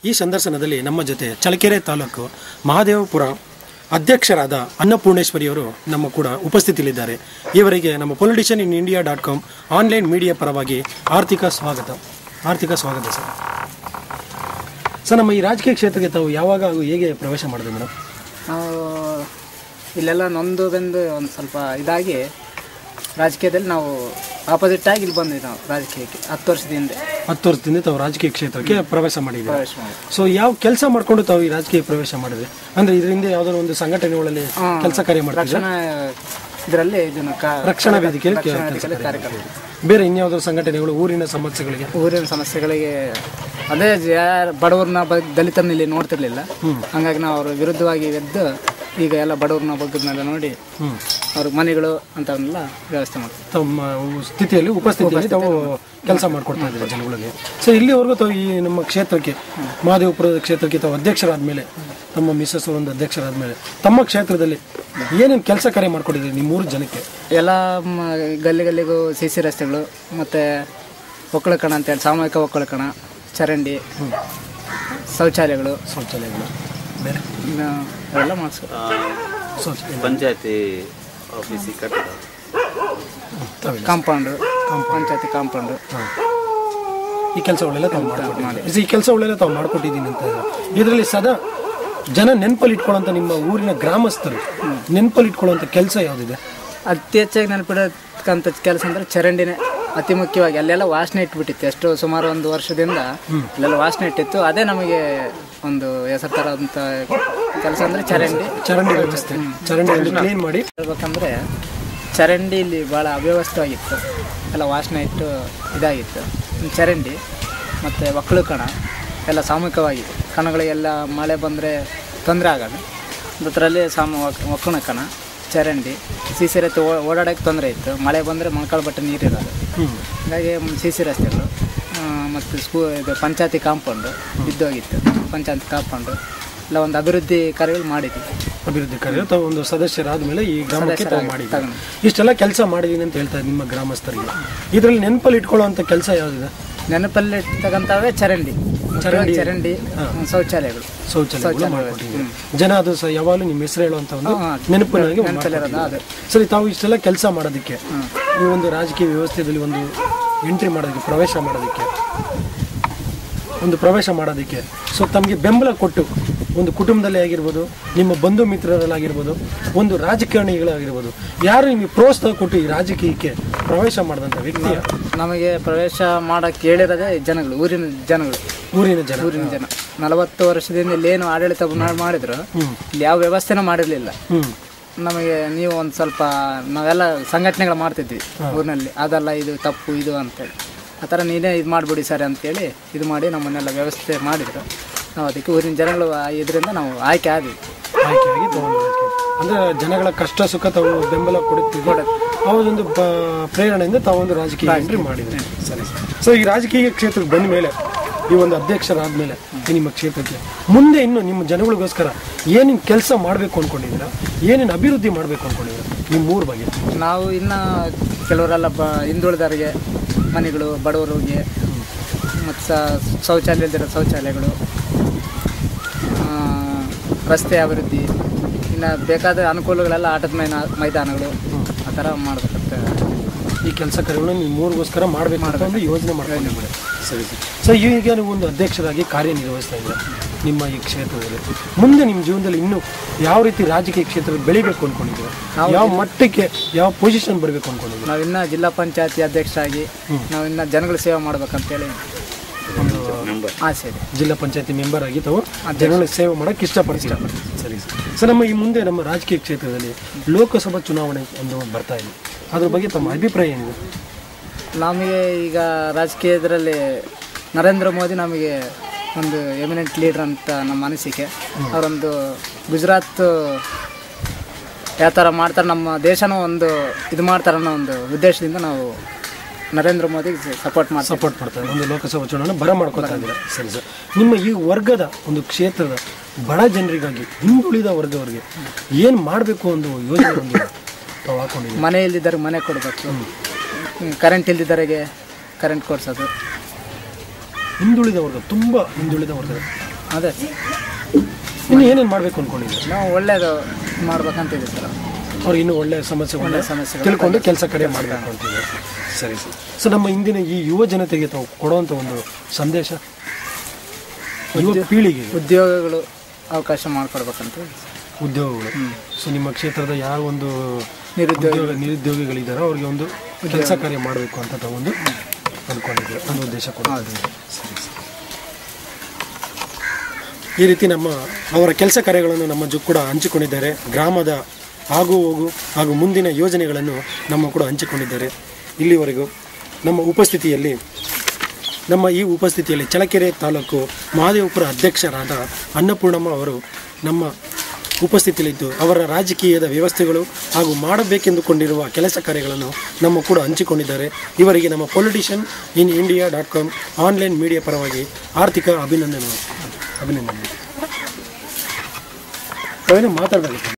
ಈ ಸಂದರ್ಶನದಲ್ಲಿ ನಮ್ಮ ಜೊತೆ ಚಳ್ಳಕೆರೆ ತಾಲೂಕು ಮಹಾದೇವಪುರ ಅಧ್ಯಕ್ಷರಾದ ಅನ್ನಪೂರ್ಣೇಶ್ವರಿಯವರು ನಮ್ಮ ಕೂಡ ಉಪಸ್ಥಿತಿಯಲ್ಲಿದ್ದಾರೆ ಇವರಿಗೆ ನಮ್ಮ politician in India dot com online media ಪರವಾಗಿ ಆರ್ಥಿಕ ಸ್ವಾಗತ ಆರ್ಥಿಕ ಸ್ವಾಗತ ಸರ್ ಸರ್ ನಮ್ಮ ಈ ರಾಜಕೀಯ ಕ್ಷೇತ್ರಕ್ಕೆ ತಾವು ಯಾವಾಗ ಹಾಗೂ ಹೇಗೆ ಪ್ರವೇಶ ಮಾಡಿದೆ ಮೇಡಮ್ ನಾವು ಇಲ್ಲೆಲ್ಲ ನೊಂದು ಬೆಂದು ಒಂದು ಸ್ವಲ್ಪ ಇದಾಗಿ ರಾಜಕೀಯದಲ್ಲಿ ನಾವು ಆಪೋಸಿಟ್ ಆಗಿ ಇಲ್ಲಿ ಬಂದ್ವಿ ನಾವು ರಾಜಕೀಯಕ್ಕೆ ಹತ್ತು ವರ್ಷದ ಹಿಂದೆ ಹತ್ತು ವರ್ಷದಿಂದ ತಾವು ರಾಜಕೀಯ ಕ್ಷೇತ್ರಕ್ಕೆ ಪ್ರವೇಶ ಮಾಡಿದ್ದೀರಿ ಪ್ರವೇಶ ಮಾಡಿ ಸೊ ಯಾವ ಕೆಲಸ ಮಾಡ್ಕೊಂಡು ತಾವು ಈ ರಾಜಕೀಯ ಪ್ರವೇಶ ಮಾಡಿದ್ರಿ ಅಂದ್ರೆ ಇದರಿಂದ ಯಾವ್ದಾದ್ರು ಒಂದು ಸಂಘಟನೆಗಳಲ್ಲಿ ಕೆಲಸ ಕಾರ್ಯ ಮಾಡ್ತಿದ್ರೆ ರಕ್ಷಣಾ ಇದರಲ್ಲಿ ಇದನ್ನು ಕಾ- ರಕ್ಷಣಾ ವೇದಿಕೆಯಲ್ಲಿ ರಕ್ಷಣಾ ವೇದಿಕೆಯಲ್ಲಿ ಕಾರ್ಯಕ್ರಮ ಬೇರೆ ಇನ್ಯಾವುದಾದ್ರು ಸಂಘಟನೆಗಳು ಊರಿನ ಸಮಸ್ಯೆಗಳಿಗೆ ಊರಿನ ಸಮಸ್ಯೆಗಳಿಗೆ ಅದೇ ಯಾರು ಬಡವ್ರನ್ನ ಬ ದಲಿತರನ್ನ ಇಲ್ಲಿ ನೋಡ್ತಿರ್ಲಿಲ್ಲ ಹಂಗಾಗಿ ನಾವು ಅವ್ರ ವಿರುದ್ಧವಾಗಿ ಎದ್ದು ಈಗ ಎಲ್ಲ ಬಡವ್ರನ್ನ ಬಗ್ಗದ್ನೆಲ್ಲ ನೋಡಿ ಹ್ಮ್. ಅವ್ರ ಮನೆಗಳು ಅಂತವನ್ನೆಲ್ಲ ವ್ಯವಸ್ಥೆ ಮಾಡ್ತೀವಿ ತಮ್ಮ ಸ್ಥಿತಿಯಲ್ಲಿ ಉಪಸ್ಥಿತಿಯಲ್ಲಿ ತಾವು ಕೆಲಸ ಮಾಡ್ಕೊಡ್ತಾ ಇದ್ದೀರಿ ಜನಗಳಿಗೆ ಸೊ ಇಲ್ಲಿವರೆಗೂ ತಾವು ಈ ನಮ್ಮ ಕ್ಷೇತ್ರಕ್ಕೆ ಮಹಾದೇವಪುರದ ಕ್ಷೇತ್ರಕ್ಕೆ ತಾವು ಅಧ್ಯಕ್ಷರಾದ ಮೇಲೆ ತಮ್ಮ ಮಿಸ್ಸಸ್ ಒಂದು ಅಧ್ಯಕ್ಷರಾದ ಮೇಲೆ ತಮ್ಮ ಕ್ಷೇತ್ರದಲ್ಲಿ ಏನೇನು ಕೆಲಸ ಕಾರ್ಯ ಮಾಡ್ಕೊಟ್ಟಿದ್ದೀರಿ ನಿಮ್ಮ ಮೂರು ಜನಕ್ಕೆ ಎಲ್ಲ ಮ- ಗಲ್ಲಿ ಗಲ್ಲಿಗೂ ಸಿ ಸಿ ರಸ್ತೆಗಳು ಮತ್ತು ಒಕ್ಕಲಕಣ ಅಂತೇಳಿ ಸಾಮೂಹಿಕ ಒಕ್ಕಲಕಣ ಚರಂಡಿ ಶೌಚಾಲಯಗಳು ಶೌಚಾಲಯಗಳು ಬೇರೆ ಇನ್ನು ಅವೆಲ್ಲ ಮಾಡಿಸ್ಕೊ ಶೌಚಾಲಯ ಪಂಚಾಯತಿ ಆಫೀಸಿಗೆ ಕಟ್ಟಡ ತಾವಿಲ್ಲ ಕಾಂಪೌಂಡು ಪಂಚಾಯತಿ ಕಾಂಪೌಂಡು ಈ ಕೆಲಸಗಳೆಲ್ಲ ತಾವು ಮಾಡ್ಕೊಟ್ಟಿದ್ದೀರಿ ಈ ಕೆಲಸಗಳೆಲ್ಲ ತಾವು ಮಾಡ್ಕೊಟ್ಟಿದ್ದೀನಿ ಅಂತ ಇದರಲ್ಲಿ ಸದಾ ಜನ ನೆನಪಲ್ಲಿ ಇಟ್ಕೊಳ್ಳೋಂಥ ನಿಮ್ಮ ಊರಿನ ಗ್ರಾಮಸ್ಥರು ನೆನಪಲ್ಲಿ ಇಟ್ಕೊಳ್ಳೋಂಥ ಕೆಲಸ ಯಾವುದಿದೆ ಅತಿ ಹೆಚ್ಚಾಗಿ ನೆನಪಿಡತಕ್ಕಂಥ ಕೆಲಸ ಅಂದರೆ ಚರಂಡಿನೇ ಅತಿ ಮುಖ್ಯವಾಗಿ ಅಲ್ಲೆಲ್ಲ ವಾಸನೆ ಇಟ್ಬಿಟ್ಟಿತ್ತು ಎಷ್ಟು ಸುಮಾರು ಒಂದು ವರ್ಷದಿಂದ ಅಲ್ಲೆಲ್ಲ ವಾಸನೆ ಇಟ್ಟಿತ್ತು ಅದೇ ನಮಗೆ ಒಂದು ಹೆಸರು ತರೋಂಥ ಕೆಲಸ ಅಂದರೆ ಚರಂಡಿ ಚರಂಡಿ ವ್ಯವಸ್ಥೆ ಚರಂಡಿ ಕ್ಲೀನ್ ಮಾಡಿ ಹೇಳ್ಬೇಕಂದ್ರೆ ಚರಂಡಿ ಇಲ್ಲಿ ಭಾಳ ಅವ್ಯವಸ್ಥವಾಗಿತ್ತು ಎಲ್ಲ ವಾಸನೆ ಇಟ್ಟು ಇದಾಗಿತ್ತು ಇನ್ನು ಚರಂಡಿ ಮತ್ತು ಒಕ್ಕಲು ಕಣ ಎಲ್ಲ ಸಾಮೂಹಿಕವಾಗಿ ಕಣಗಳಿಗೆಲ್ಲ ಮಳೆ ಬಂದರೆ ತೊಂದರೆ ಆಗೋದು ಅದರಲ್ಲಿ ಸಾಮ ಒಕ್ಕಣ ಕಣ ಚರಂಡಿ ಸಿ ಸಿ ರಸ್ತೆ ಓಡಾಡೋಕ್ಕೆ ತೊಂದರೆ ಇತ್ತು ಮಳೆ ಬಂದರೆ ಮೊಣಕಾಲು ಬಟ್ಟೆ ನೀರಿರೋದು ಹಾಗಾಗಿ ಸಿ ಸಿ ರಸ್ತೆಗಳು ಮತ್ತು ಸ್ಕೂ ಇದು ಪಂಚಾಯತಿ ಕಾಂಪೌಂಡು ಬಿದ್ದೋಗಿತ್ತು ಪಂಚಾಯತಿ ಕಾಂಪೌಂಡು ಎಲ್ಲ ಒಂದು ಅಭಿವೃದ್ಧಿ ಕಾರ್ಯಗಳು ಮಾಡಿದ್ವಿ ಅಭಿವೃದ್ಧಿ ಕಾರ್ಯ ತಾವು ಒಂದು ಸದಸ್ಯರಾದ ಮೇಲೆ ಈ ಗ್ರಾಮಕ್ಕೆ ತಾವು ಮಾಡಿದ್ದೀರಿ ಇಷ್ಟೆಲ್ಲ ಕೆಲಸ ಮಾಡಿದ್ದೀನಿ ಅಂತ ಹೇಳ್ತಾ ಇದ್ದೀನಿ ನಿಮ್ಮ ಗ್ರಾಮಸ್ಥರಿಗೆ ಇದರಲ್ಲಿ ನೆನಪಲ್ಲಿ ಇಟ್ಕೊಳ್ಳುವಂಥ ಕೆಲಸ ಯಾವುದಿದೆ ನೆನಪಲ್ಲಿ ಇರ್ತಕ್ಕಂಥವೇ ಚರಂಡಿ ಚರಂಡಿ ಚರಂಡಿ ಶೌಚಾಲಯಗಳು ಶೌಚಾಲಯಗಳು ಮಾಡ್ಕೊಟ್ಟಿದ್ದೀರಿ ಜನ ಅದು ಸಹ ಯಾವಾಗಲೂ ನಿಮ್ಮ ಹೆಸರು ಹೇಳುವಂಥ ಒಂದು ಹಾ, ನೆನಪಿನಾಗಿ ನೆನಪಲ್ಲಿರೋದು ಅದು ಸರಿ ತಾವು ಇಷ್ಟೆಲ್ಲ ಕೆಲಸ ಮಾಡೋದಕ್ಕೆ ಈ ಒಂದು ರಾಜಕೀಯ ವ್ಯವಸ್ಥೆಯಲ್ಲಿ ಒಂದು ಎಂಟ್ರಿ ಮಾಡೋದಕ್ಕೆ ಪ್ರವೇಶ ಮಾಡೋದಕ್ಕೆ ಒಂದು ಪ್ರವೇಶ ಮಾಡೋದಕ್ಕೆ ಸೊ ತಮಗೆ ಬೆಂಬಲ ಕೊಟ್ಟು ಒಂದು ಕುಟುಂಬದಲ್ಲೇ ಆಗಿರ್ಬೋದು ನಿಮ್ಮ ಬಂಧು ಮಿತ್ರರಲ್ಲಾಗಿರ್ಬೋದು ಒಂದು ರಾಜಕಾರಣಿಗಳಾಗಿರ್ಬೋದು ಯಾರು ನಿಮಗೆ ಪ್ರೋತ್ಸಾಹ ಕೊಟ್ಟು ಈ ರಾಜಕೀಯಕ್ಕೆ ಪ್ರವೇಶ ಮಾಡಿದಂಥ ವ್ಯಕ್ತಿ ಯಾರು? ನಮಗೆ ಪ್ರವೇಶ ಮಾಡಕ್ಕೆ ಹೇಳಿರೋದೇ ಜನಗಳು ಊರಿನ ಜನಗಳು ಊರಿನ ಜನ ಊರಿನ ಜನ ನಲವತ್ತು ವರ್ಷದಿಂದ ಇಲ್ಲೇನು ಆಡಳಿತ ಮಾಡ್- ಮಾಡಿದ್ರು ಇಲ್ಲಿ ಯಾವ ವ್ಯವಸ್ಥೆನೂ ಮಾಡಿರಲಿಲ್ಲ ಹ್ಮ್ ನಮಗೆ ನೀವು ಒಂದು ಸ್ವಲ್ಪ ನಾವೆಲ್ಲ ಸಂಘಟನೆಗಳು ಮಾಡ್ತಿದ್ವಿ ಊರಿನಲ್ಲಿ ಅದಲ್ಲ ಇದು ತಪ್ಪು ಇದು ಅಂತೇಳಿ ಆ ಥರ ನೀನೇ ಇದು ಮಾಡಿಬಿಡಿ ಸರ್ ಅಂತೇಳಿ ಇದು ಮಾಡಿ ನಮ್ಮನ್ನೆಲ್ಲ ವ್ಯವಸ್ಥೆ ಮಾಡಿದ್ರು ನಾವು ಅದಕ್ಕೆ ಊರಿನ ಜನಗಳು ಇದರಿಂದ ನಾವು ಆಯ್ಕೆ ಆದ್ವಿ ಆಯ್ಕೆಯಾಗಿ ತಗೊಂಡು ಅಂದ್ರೆ ಜನಗಳ ಕಷ್ಟ ಸುಖ ತಾವು ಬೆಂಬಲ ಕೊಡುತ್ತಿದ್ದ ಆ ಒಂದು ಪ- ಪ್ರೇರಣೆಯಿಂದ ತಾವೊಂದು ರಾಜಕೀಯ ಎಂಟ್ರಿ ಮಾಡಿದ್ರಿ ಸರಿ ಸೊ ಈ ರಾಜಕೀಯ ಕ್ಷೇತ್ರಕ್ಕೆ ಬಂದ ಮೇಲೆ ಈ ಒಂದು ಅಧ್ಯಕ್ಷರಾದ ಮೇಲೆ ಈ ನಿಮ್ಮ ಕ್ಷೇತ್ರಕ್ಕೆ ಮುಂದೆ ಇನ್ನು ನಿಮ್ಮ ಜನಗಳಿಗೋಸ್ಕರ ಏನೇನು ಕೆಲಸ ಮಾಡಬೇಕು ಅಂದ್ಕೊಂಡಿದ್ದೀರಾ ಏನೇನು ಅಭಿವೃದ್ಧಿ ಮಾಡಬೇಕು ಅಂದ್ಕೊಂಡಿದ್ದೀರಾ ಈ ಮೂರು ಬಗ್ಗೆ ನಾವು ಇನ್ನು ಕೆಲವರೆಲ್ಲ ಬ ಹಿಂದುಳಿದವರಿಗೆ ಮನೆಗಳು ಬಡವರಿಗೆ ಮತ್ತು ಶೌಚಾಲಯದಿರೋ ಶೌಚಾಲಯಗಳು ಆ, ರಸ್ತೆ ಅಭಿವೃದ್ಧಿ ಇನ್ನು ಬೇಕಾದ ಅನುಕೂಲಗಳೆಲ್ಲ ಆಟದ ಮೈನ ಮೈದಾನಗಳು ಆ ಥರ ಮಾಡ್ಬೇಕಂತ ಈ ಕೆಲಸ ಕಾರ್ಯಗಳನ್ನು ನೀವು ಮೂರಿಗೋಸ್ಕರ ಮಾಡಬೇಕು ಅಂತ ಒಂದು ಯೋಜನೆ ಮಾಡ್ಕೊಂಡಿದ್ದೀರಾ ಸರಿ ಸರಿ ಸೊ ಈಗ ನೀವು ಒಂದು ಅಧ್ಯಕ್ಷರಾಗಿ ಕಾರ್ಯನಿರ್ವಹಿಸ್ತಾ ಇದ್ದೀರಾ ನಿಮ್ಮ ಈ ಕ್ಷೇತ್ರದಲ್ಲಿ ಮುಂದೆ ನಿಮ್ಮ ಜೀವನದಲ್ಲಿ ಇನ್ನೂ ಯಾವ ರೀತಿ ರಾಜಕೀಯ ಕ್ಷೇತ್ರದಲ್ಲಿ ಬೆಳಿಬೇಕು ಅಂದ್ಕೊಂಡಿದ್ದೀರಾ ಯಾವ ಮಟ್ಟಕ್ಕೆ ಯಾವ ಪೊಸಿಷನ್ ಬರಬೇಕು ಅಂದ್ಕೊಂಡಿದ್ದೀರಾ ನಾವು ಇನ್ನು ಜಿಲ್ಲಾ ಪಂಚಾಯತಿ ಅಧ್ಯಕ್ಷರಾಗಿ ನಾವು ಇನ್ನು ಜನಗಳ ಸೇವೆ ಮಾಡ್ಬೇಕಂತೇಳಿ ಒಂದು ಆಸೆ ಇದೆ ಜಿಲ್ಲಾ ಪಂಚಾಯತಿ ಮೆಂಬರ್ ಆಗಿ ತಾವು ಜನಗಳಿಗೆ ಸೇವೆ ಮಾಡೋಕ್ಕೆ ಇಷ್ಟಪಡ್ತೀರಾ ಸರಿ ಸರ್ ಸರ್ ನಮ್ಮ ಈ ಮುಂದೆ ನಮ್ಮ ರಾಜಕೀಯ ಕ್ಷೇತ್ರದಲ್ಲಿ ಲೋಕಸಭಾ ಚುನಾವಣೆ ಒಂದು ಬರ್ತಾ ಇದೆ ಅದ್ರ ಬಗ್ಗೆ ತಮ್ಮ ಅಭಿಪ್ರಾಯ ಏನಿದೆ ನಮಗೆ ಈಗ ರಾಜಕೀಯದರಲ್ಲಿ ನರೇಂದ್ರ ಮೋದಿ ನಮಗೆ ಒಂದು ಎಮಿನೆಂಟ್ ಲೀಡರ್ ಅಂತ ನಮ್ಮ ಅನಿಸಿಕೆ ಅವರೊಂದು ಗುಜರಾತ್ ಯಾವ ಥರ ಮಾಡ್ತಾರೆ ನಮ್ಮ ದೇಶನೂ ಒಂದು ಇದು ಮಾಡ್ತಾರೆ ಅನ್ನೋ ಒಂದು ಉದ್ದೇಶದಿಂದ ನಾವು ನರೇಂದ್ರ ಮೋದಿಗೆ ಸಪೋರ್ಟ್ ಮಾಡ್ತೀವಿ ಸಪೋರ್ಟ್ ಮಾಡ್ತಾರೆ ಒಂದು ಲೋಕಸಭಾ ಚುನಾವಣೆ ಬರ ಮಾಡ್ಕೊತಾ ಇದ್ದೀರಾ ಸರಿ ಸರ್ ನಿಮ್ಮ ಈ ವರ್ಗದ ಒಂದು ಕ್ಷೇತ್ರದ ಬಡ ಜನರಿಗಾಗಿ ಹಿಂದುಳಿದ ವರ್ಗವರಿಗೆ ಏನು ಮಾಡಬೇಕು ಒಂದು ಯೋಜನೆ ಒಂದು ತಾವು ಹಾಕೊಂಡಿದ್ದೀವಿ ಮನೆ ಇಲ್ದಿದ್ದವ್ರಿಗೆ ಮನೆ ಕೊಡಬೇಕು ಕರೆಂಟ್ ಇಲ್ದಿದ್ದವರಿಗೆ ಕರೆಂಟ್ ಕೊಡ್ಸೋದು ಹಿಂದುಳಿದ ವರ್ಗ ತುಂಬ ಹಿಂದುಳಿದ ವರ್ಗ ಅದೇ ಇನ್ನು ಏನೇನು ಮಾಡಬೇಕು ಅನ್ಕೊಂಡಿದ್ದೀರಿ ನಾವು ಒಳ್ಳೇದು ಮಾಡ್ಬೇಕಂತಿದ್ದೀವಿ ಸರ್ ಅವ್ರಿಗೆ ಇನ್ನೂ ಒಳ್ಳೆ ಸಮಸ್ಯೆ ಒಳ್ಳೆ ಸಮಸ್ಯೆಗಳು ತಿಳ್ಕೊಂಡು ಕೆಲಸ ಕಡೆ ಮಾಡಬೇಕು ಅಂತಿದೆ ಸರಿ ಸರಿ ಸೊ ನಮ್ಮ ಇಂದಿನ ಈ ಯುವ ಜನತೆಗೆ ತಾವು ಕೊಡುವಂಥ ಒಂದು ಸಂದೇಶ ಯುವ ಪೀಳಿಗೆ ಉದ್ಯೋಗಗಳು ಅವಕಾಶ ಮಾಡಿಕೊಡ್ಬೇಕಂತ ಉದ್ಯೋಗಗಳು ಸೊ ನಿಮ್ಮ ಕ್ಷೇತ್ರದ ಯಾವ ಒಂದು ನಿರುದ್ಯೋಗ ಉದ್ಯೋಗ ನಿರುದ್ಯೋಗಿಗಳಿದ್ದಾರೋ ಅವ್ರಿಗೆ ಒಂದು ಕೆಲಸ ಕಾರ್ಯ ಮಾಡಬೇಕು ಅಂತ ತಾವೊಂದು ಅಂದ್ಕೊಂಡಿದ್ದೀವಿ ಒಂದು ಉದ್ದೇಶ ಕೂಡ ಸರಿ ಸರಿ ಈ ರೀತಿ ನಮ್ಮ ಅವರ ಕೆಲಸ ಕಾರ್ಯಗಳನ್ನು ನಮ್ಮ ಜೊ ಕೂಡ ಹಂಚಿಕೊಂಡಿದ್ದಾರೆ ಗ್ರಾಮದ ಆಗು ಹೋಗು ಹಾಗೂ ಮುಂದಿನ ಯೋಜನೆಗಳನ್ನು ನಮ್ಮ ಕೂಡ ಹಂಚಿಕೊಂಡಿದ್ದಾರೆ ಇಲ್ಲಿವರೆಗೂ ನಮ್ಮ ಉಪಸ್ಥಿತಿಯಲ್ಲಿ ನಮ್ಮ ಈ ಉಪಸ್ಥಿತಿಯಲ್ಲಿ ಚಳಕೆರೆ ತಾಲೂಕು ಮಹಾದೇವಪುರ ಅಧ್ಯಕ್ಷರಾದ ಅನ್ನಪೂರ್ಣಮ್ಮ ಅವರು ನಮ್ಮ ಉಪಸ್ಥಿತಿಯಲ್ಲಿದ್ದು ಅವರ ರಾಜಕೀಯದ ವ್ಯವಸ್ಥೆಗಳು ಹಾಗೂ ಮಾಡಬೇಕೆಂದುಕೊಂಡಿರುವ ಕೆಲಸ ಕಾರ್ಯಗಳನ್ನು ನಮ್ಮ ಕೂಡ ಹಂಚಿಕೊಂಡಿದ್ದಾರೆ ಇವರಿಗೆ ನಮ್ಮ politician in India dot com online media ಪರವಾಗಿ ಆರ್ಥಿಕ ಅಭಿನಂದನೆ ಅಭಿನಂದನೆ ತಾವೇನು ಮಾತಾಡಬೇಕು